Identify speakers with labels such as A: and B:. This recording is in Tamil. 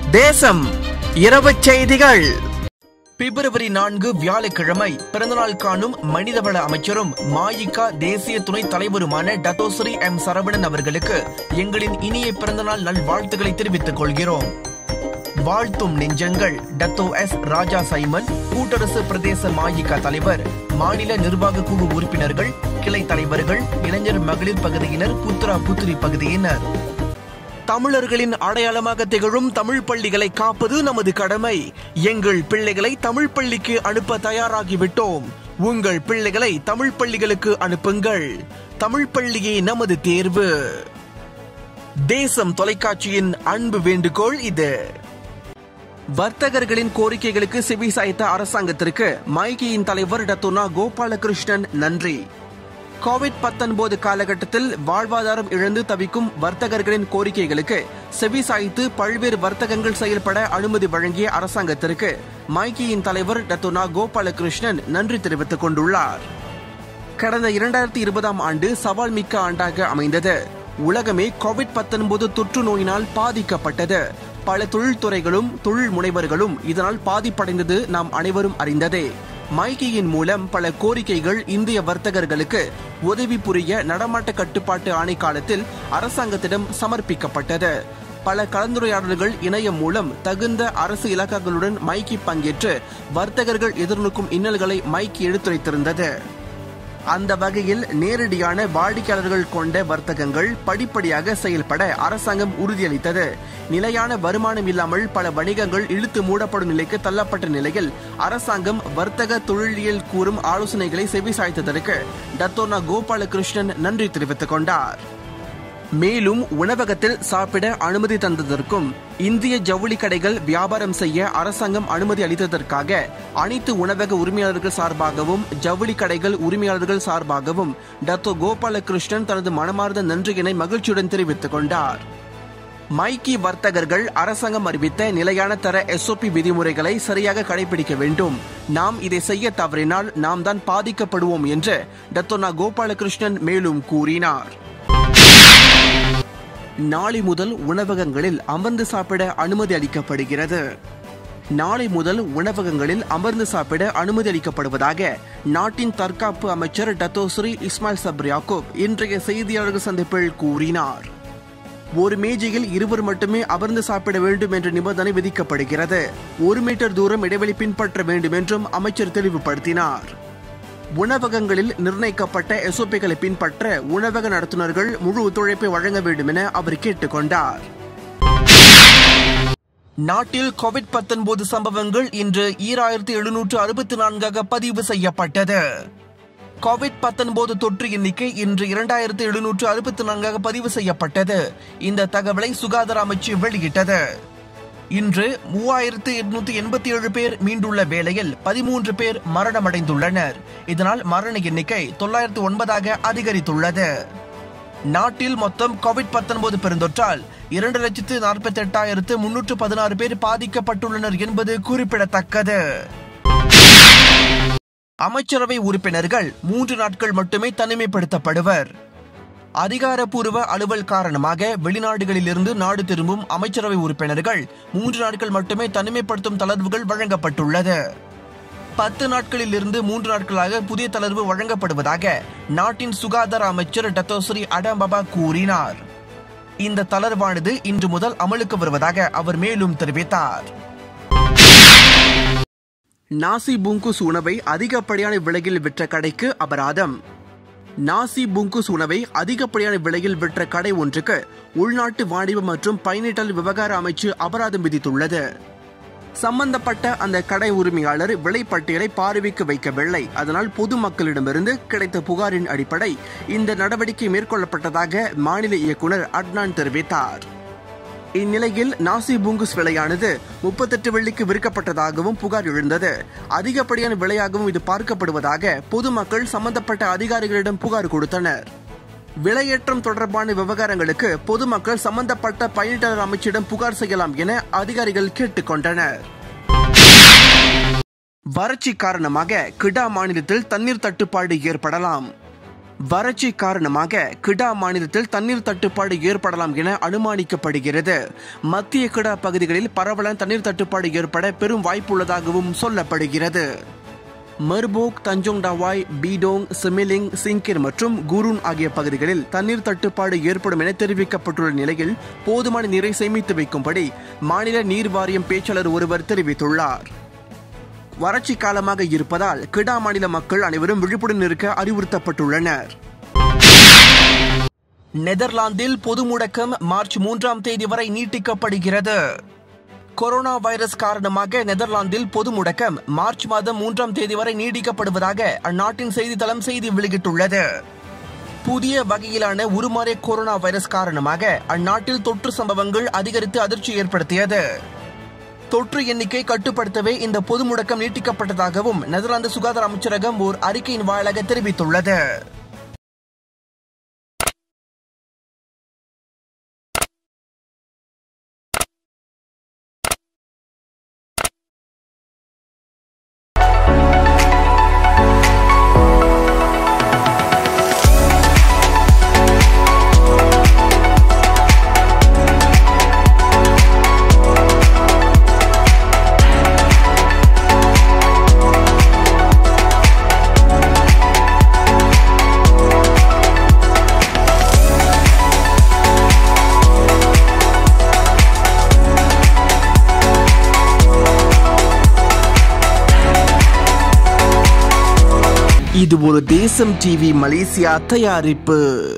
A: தேசம் இரவு செய்திகள் பிப்ரவரி நான்கு வியாழக்கிழமை பிறந்தநாள் காணும் மனிதவள அமைச்சரும் மாயிகா தேசிய துணைத் தலைவருமான டத்தோஸ்ரீ எம் சரவணன் அவர்களுக்கு எங்களின் இனிய பிறந்தநாள் நல்வாழ்த்துக்களை தெரிவித்துக் கொள்கிறோம் வாழ்த்தும் நெஞ்சங்கள் டத்தோ எஸ் ராஜா சைமன் கூட்டரசு பிரதேச மாயிகா தலைவர் மாநில நிர்வாக குழு உறுப்பினர்கள் கிளை தலைவர்கள் இளைஞர் மகளிர் பகுதியினர் புத்ரா புத்திரி பகுதியினர் தமிழர்களின் அடையாளமாக திகழும் தமிழ் பள்ளிகளை காப்பது நமது கடமை எங்கள் பிள்ளைகளை தமிழ் பள்ளிக்கு அனுப்ப தயாராகிவிட்டோம் உங்கள் பிள்ளைகளை தமிழ் பள்ளிகளுக்கு அனுப்புங்கள் தமிழ் பள்ளியே நமது தேர்வு தேசம் தொலைக்காட்சியின் அன்பு வேண்டுகோள் இது வர்த்தகர்களின் கோரிக்கைகளுக்கு செவி சாய்த்த அரசாங்கத்திற்கு மைகியின் தலைவர் டத்துனா கோபாலகிருஷ்ணன் நன்றி கோவிட் 19 காலகட்டத்தில் வாழ்வாதாரம் இழந்து தவிக்கும் வர்த்தகர்களின் கோரிக்கைகளுக்கு செவி சாய்த்து பல்வேறு வர்த்தகங்கள் செயல்பட அனுமதி வழங்கிய அரசாங்கத்திற்கு மைகியின் தலைவர் டத்துனா கோபாலகிருஷ்ணன் நன்றி தெரிவித்துக் கொண்டுள்ளார் கடந்த இரண்டாயிரத்தி இருபதாம் ஆண்டு சவால் மிக்க ஆண்டாக அமைந்தது உலகமே கோவிட் 19 தொற்று நோயினால் பாதிக்கப்பட்டது பல தொழில்துறைகளும் தொழில் முனைவர்களும் இதனால் பாதிப்படைந்தது நாம் அனைவரும் அறிந்ததே மைகியின் மூலம் பல கோரிக்கைகள் இந்திய வர்த்தகர்களுக்கு உதவி புரிய நடமாட்ட கட்டுப்பாட்டு ஆணை காலத்தில் அரசாங்கத்திடம் சமர்ப்பிக்கப்பட்டது பல கலந்துரையாடல்கள் இணையம் மூலம் தகுந்த அரசு இலாக்காக்களுடன் மைக்கி பங்கேற்று வர்த்தகர்கள் எதிர்நோக்கும் இன்னல்களை மைக்கி எடுத்துரைத்திருந்தது அந்த வகையில் நேரடியான வாடிக்கையாளர்கள் கொண்ட வர்த்தகங்கள் படிப்படியாக செயல்பட அரசாங்கம் உறுதியளித்தது நிலையான வருமானம் இல்லாமல் பல வணிகங்கள் இழுத்து மூடப்படும் நிலைக்கு தள்ளப்பட்ட நிலையில் அரசாங்கம் வர்த்தக தொழிலியல் கூறும் ஆலோசனைகளை செவிசாய்த்ததற்கு டத்தோனா கோபாலகிருஷ்ணன் நன்றி தெரிவித்துக் கொண்டார் மேலும் உணவகத்தில் சாப்பிட அனுமதி தந்ததற்கும் இந்திய ஜவுளி கடைகள் வியாபாரம் செய்ய அரசாங்கம் அனுமதி அளித்ததற்காக அனைத்து உணவக உரிமையாளர்கள் சார்பாகவும் ஜவுளி கடைகள் உரிமையாளர்கள் சார்பாகவும் டத்தோ கோபாலகிருஷ்ணன் தனது மனமார்ந்த நன்றியினை மகிழ்ச்சியுடன் தெரிவித்துக் கொண்டார் மைக்கி வர்த்தகர்கள் அரசாங்கம் அறிவித்த நிலையான தர எஸ்ஓபி விதிமுறைகளை சரியாக கடைபிடிக்க வேண்டும் நாம் இதை செய்ய தவறினால் நாம் தான் பாதிக்கப்படுவோம் என்று டத்தோனா கோபாலகிருஷ்ணன் மேலும் கூறினார் நாளை முதல் உணவகங்களில் அமர்ந்து சாப்பிட அனுமதி அளிக்கப்படுகிறது நாளை முதல் உணவகங்களில் அமர்ந்து சாப்பிட அனுமதி அளிக்கப்படுவதாக நாட்டின் தற்காப்பு அமைச்சர் டத்தோஸ்ரீ இஸ்மாயில் சப்ர் யாக்கூப் இன்றைய செய்தியாளர்கள் சந்திப்பில் கூறினார் ஒரு மேஜையில் இருவர் மட்டுமே அமர்ந்து சாப்பிட வேண்டும் என்ற நிபந்தனை விதிக்கப்படுகிறது ஒரு மீட்டர் தூரம் இடைவெளி பின்பற்ற வேண்டும் என்றும் அமைச்சர் தெளிவுபடுத்தினார் உணவகங்களில் நிர்ணயிக்கப்பட்ட எஸ்ஓபிகளை பின்பற்ற உணவக நடத்துனர்கள் முழு ஒத்துழைப்பை வழங்க வேண்டும் என அவர் கேட்டுக்கொண்டார் நாட்டில் கோவிட் 19 சம்பவங்கள் இன்று ஈராயிரத்தி எழுநூற்று அறுபத்தி நான்காக பதிவு செய்யப்பட்டது கோவிட் 19 தொற்று எண்ணிக்கை இன்று இரண்டாயிரத்து எழுநூற்று அறுபத்தி நான்காக பதிவு செய்யப்பட்டது இந்த தகவலை சுகாதார அமைச்சு வெளியிட்டது இன்று மூவாயிரத்து எட்நூத்தி எண்பத்தி ஏழு பேர் மீண்டுள்ள வேளையில் பதிமூன்று பேர் மரணமடைந்துள்ளனர் இதனால் மரண எண்ணிக்கை தொள்ளாயிரத்து ஒன்பதாக அதிகரித்துள்ளது நாட்டில் மொத்தம் கோவிட் 19 பெருந்தொற்றால் இரண்டு லட்சத்து நாற்பத்தி எட்டாயிரத்து முன்னூற்று பதினாறு பேர் பாதிக்கப்பட்டுள்ளனர் என்பது குறிப்பிடத்தக்கது அமைச்சரவை உறுப்பினர்கள் மூன்று நாட்கள் மட்டுமே தனிமைப்படுத்தப்படுவர் அதிகாரப்பூர்வ அலுவல் காரணமாக வெளிநாடுகளிலிருந்து நாடு திரும்பும் அமைச்சரவை உறுப்பினர்கள் மூன்று நாட்கள் மட்டுமே தனிமைப்படுத்தும் தளர்வுகள் வழங்கப்பட்டுள்ளது பத்து நாட்களில் இருந்து மூன்று நாட்களாக புதிய தளர்வு வழங்கப்படுவதாக நாட்டின் சுகாதார அமைச்சர் டத்தோஸ்ரீ அடம்பபா கூறினார் இந்த தளர்வானது இன்று முதல் அமலுக்கு வருவதாக அவர் மேலும் தெரிவித்தார் நாசி பூங்குஸ் உணவை அதிகப்படியான விலையில் விற்ற கடைக்கு அபராதம் நாசி பூங்குஸ் உணவை அதிகப்படியான விலையில் விற்ற கடை ஒன்றுக்கு உள்நாட்டு வாணிப மற்றும் பயணிட்டல் விவகார அமைச்சு அபராதம் விதித்துள்ளது சம்பந்தப்பட்ட அந்த கடை உரிமையாளர் விலைப்பட்டியலை பார்வைக்கு வைக்கவில்லை அதனால் பொதுமக்களிடமிருந்து கிடைத்த புகாரின் அடிப்படை இந்த நடவடிக்கை மேற்கொள்ளப்பட்டதாக மாநில இயக்குனர் அட்னான் தெரிவித்தார் இந்நிலையில் நாசி பூங்குஸ் விலையானது முப்பத்தெட்டு வெள்ளிக்கு விற்கப்பட்டதாகவும் புகார் எழுந்தது அதிகப்படியான விலையாகவும் இது பார்க்கப்படுவதாக பொதுமக்கள் சம்பந்தப்பட்ட அதிகாரிகளிடம் புகார் கொடுத்தனர் விலையேற்றம் தொடர்பான விவகாரங்களுக்கு பொதுமக்கள் சம்பந்தப்பட்ட பயணிட்டாளர் அமைச்சிடம் புகார் செய்யலாம் என அதிகாரிகள் கேட்டுக்கொண்டனர் வறட்சி காரணமாக கிடா மாநிலத்தில் தண்ணீர் தட்டுப்பாடு ஏற்படலாம் வறட்சி காரணமாக கிடா மாநிலத்தில் தண்ணீர் தட்டுப்பாடு ஏற்படலாம் என அனுமானிக்கப்படுகிறது மத்திய கிடா பகுதிகளில் பரவலான தண்ணீர் தட்டுப்பாடு ஏற்பட பெரும் வாய்ப்புள்ளதாகவும் சொல்லப்படுகிறது மர்போக் தஞ்சோங் டவாய் பீடோங் சிமிலிங் சிங்கிர் மற்றும் குரூன் ஆகிய பகுதிகளில் தண்ணீர் தட்டுப்பாடு ஏற்படும் என தெரிவிக்கப்பட்டுள்ள நிலையில் போதுமான நீரை சேமித்து வைக்கும்படி மாநில நீர் வாரியம் பேச்சாளர் ஒருவர் தெரிவித்துள்ளார் வறட்சி காலமாக இருப்பதால் கிடா மாநில மக்கள் அனைவரும் விழிப்புடன் இருக்க அறிவுறுத்தப்பட்டுள்ளனர் நெதர்லாந்தில் பொது முடக்கம் மார்ச் மூன்றாம் தேதி வரை நீட்டிக்கப்படுகிறது கொரோனா வைரஸ் காரணமாக நெதர்லாந்தில் பொது முடக்கம் மார்ச் மாதம் மூன்றாம் தேதி வரை நீடிக்கப்படுவதாக அந்நாட்டின் செய்தித்தளம் செய்தி வெளியிட்டுள்ளது புதிய வகையிலான உருமாறிய கொரோனா வைரஸ் காரணமாக அந்நாட்டில் தொற்று சம்பவங்கள் அதிகரித்து அதிர்ச்சி ஏற்படுத்தியது தொற்று எண்ணிக்கை கட்டுப்படுத்தவே இந்த பொது முடக்கம் நீட்டிக்கப்பட்டதாகவும் நெதர்லாந்து சுகாதார அமைச்சரகம் ஓர் அறிக்கையின் வாயிலாக தெரிவித்துள்ளது இது ஒரு தேசம் டிவி மலேசியா தயாரிப்பு